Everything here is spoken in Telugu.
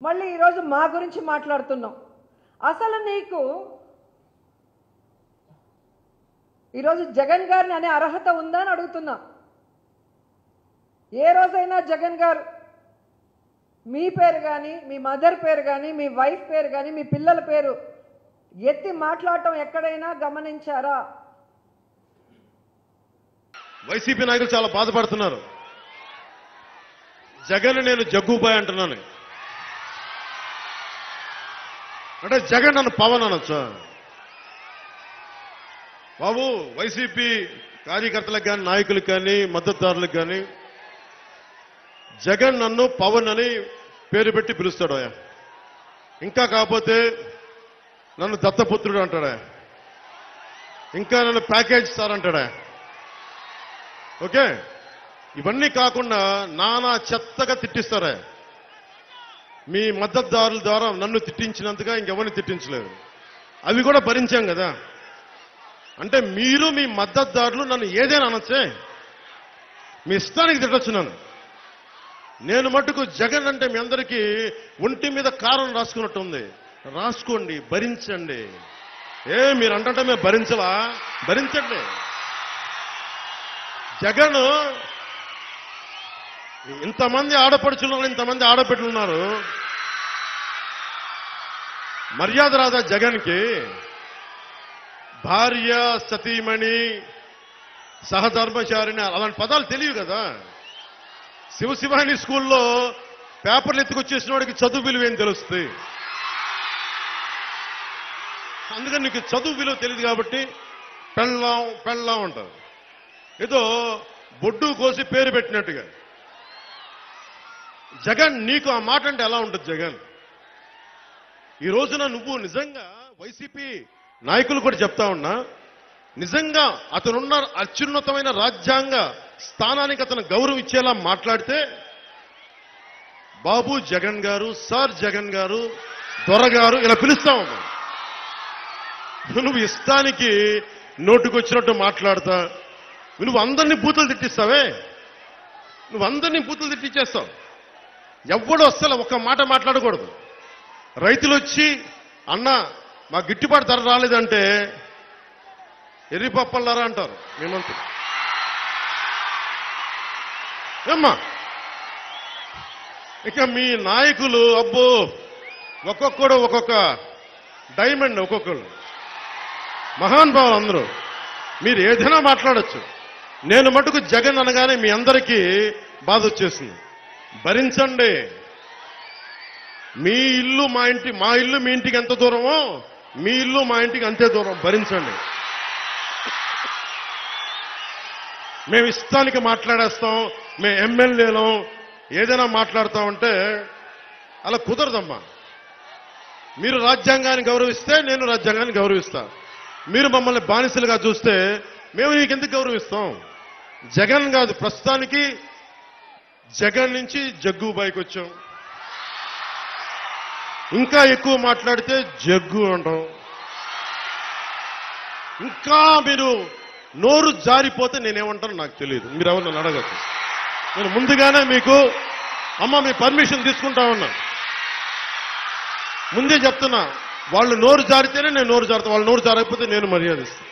మళ్ళీ ఈరోజు మా గురించి మాట్లాడుతున్నాం అసలు నీకు ఈరోజు జగన్ గారిని అనే అర్హత ఉందా అని అడుగుతున్నా ఏ రోజైనా జగన్ గారు మీ పేరు కానీ మీ మదర్ పేరు కానీ మీ వైఫ్ పేరు కానీ మీ పిల్లల పేరు ఎత్తి మాట్లాడటం ఎక్కడైనా గమనించారా వైసీపీ నాయకులు చాలా బాధపడుతున్నారు జగన్ నేను జగ్గుబాయ్ అంటున్నాను అంటే జగన్ నన్ను పవన్ అనొచ్చా బాబు వైసీపీ కార్యకర్తలకు కానీ నాయకులకు కానీ మద్దతుదారులకు కానీ జగన్ నన్ను పవన్ అని పేరు పెట్టి పిలుస్తాడు ఆయన ఇంకా కాకపోతే నన్ను దత్తపుత్రుడు అంటాడా ఇంకా నన్ను ప్యాకేజ్ సార్ అంటాడా ఓకే ఇవన్నీ కాకుండా నానా చెత్తగా తిట్టిస్తారా మీ మద్దతుదారుల ద్వారా నన్ను తిట్టించినంతగా ఇంకెవరిని తిట్టించలేదు అవి కూడా భరించాం కదా అంటే మీరు మీ మద్దతుదారులు నన్ను ఏదైనా అనొచ్చే మీ ఇష్టానికి తిట్టొచ్చు నన్ను నేను మట్టుకు జగన్ అంటే మీ అందరికీ ఒంటి మీద కారం రాసుకున్నట్టు ఉంది రాసుకోండి భరించండి ఏ మీరు అంటే మేము భరించలా భరించండి జగన్ ఇంతమంది ఆడపడుచులు ఉన్నారు, ఇంతమంది ఆడబిడ్డలు ఉన్నారు మర్యాద రాదా జగన్కి భార్య సతీమణి సహధర్మచారిణి అలాంటి పదాలు తెలియవు కదా శివశివాని స్కూల్లో పేపర్లు ఎత్తుకొచ్చేసిన వాడికి చదువు విలువ ఏం తెలుస్తుంది అందుకని నీకు చదువు విలువ తెలియదు కాబట్టి పెళ్ళాం పెళ్ళాం అంటారు ఏదో బొడ్డు కోసి పేరు పెట్టినట్టుగా జగన్ నీకు ఆ మాట అంటే ఎలా ఉంటుంది జగన్ ఈ రోజున నువ్వు నిజంగా వైసీపీ నాయకులు కూడా చెప్తా ఉన్నా నిజంగా అతనున్న అత్యున్నతమైన రాజ్యాంగ స్థానానికి అతను గౌరవం ఇచ్చేలా మాట్లాడితే బాబు జగన్ గారు సార్ జగన్ గారు దొరగారు ఇలా పిలుస్తామమ్మా నువ్వు ఇష్టానికి నోటుకొచ్చినట్టు మాట్లాడతా నువ్వు అందరినీ బూతులు తిట్టిస్తావే నువ్వు అందరినీ బూతులు తిట్టించేస్తావు ఎవ్వడు అస్సలు ఒక్క మాట మాట్లాడకూడదు రైతులు వచ్చి అన్న మా గిట్టుబాటు ధర రాలేదంటే ఎర్రి పప్పల్లారా అంటారు మేమంతా ఏమ్మా ఇక మీ నాయకులు అబ్బో ఒక్కొక్కడు ఒక్కొక్క డైమండ్ ఒక్కొక్కరు మహాన్ భావులు అందరూ మీరు ఏదైనా మాట్లాడొచ్చు నేను మటుకు జగన్ అనగానే మీ అందరికీ బాధ వచ్చేసింది భరించండి మీ ఇల్లు మా ఇంటి మా ఇల్లు మీ ఇంటికి ఎంత దూరమో మీ ఇల్లు మా ఇంటికి అంతే దూరం భరించండి మేము ఇష్టానికి మాట్లాడేస్తాం మేము ఎమ్మెల్యేలం ఏదైనా మాట్లాడతామంటే అలా కుదరదమ్మా మీరు రాజ్యాంగాన్ని గౌరవిస్తే నేను రాజ్యాంగాన్ని గౌరవిస్తా మీరు మమ్మల్ని బానిసలుగా చూస్తే మేము నీకు ఎందుకు గౌరవిస్తాం జగన్ కాదు ప్రస్తుతానికి జగన్ నుంచి జగ్గుబాయికి వచ్చాం ఇంకా ఎక్కువ మాట్లాడితే జగ్గు అంటాం ఇంకా మీరు నోరు జారిపోతే నేనేమంటానో నాకు తెలియదు మీరు ఎవరు నన్ను అడగద్దు నేను ముందుగానే మీకు అమ్మ మీ పర్మిషన్ తీసుకుంటా ఉన్నా ముందే చెప్తున్నా వాళ్ళు నోరు జారితేనే నేను నోరు జారుతా వాళ్ళు నోరు జారకపోతే నేను మర్యాదిస్తాను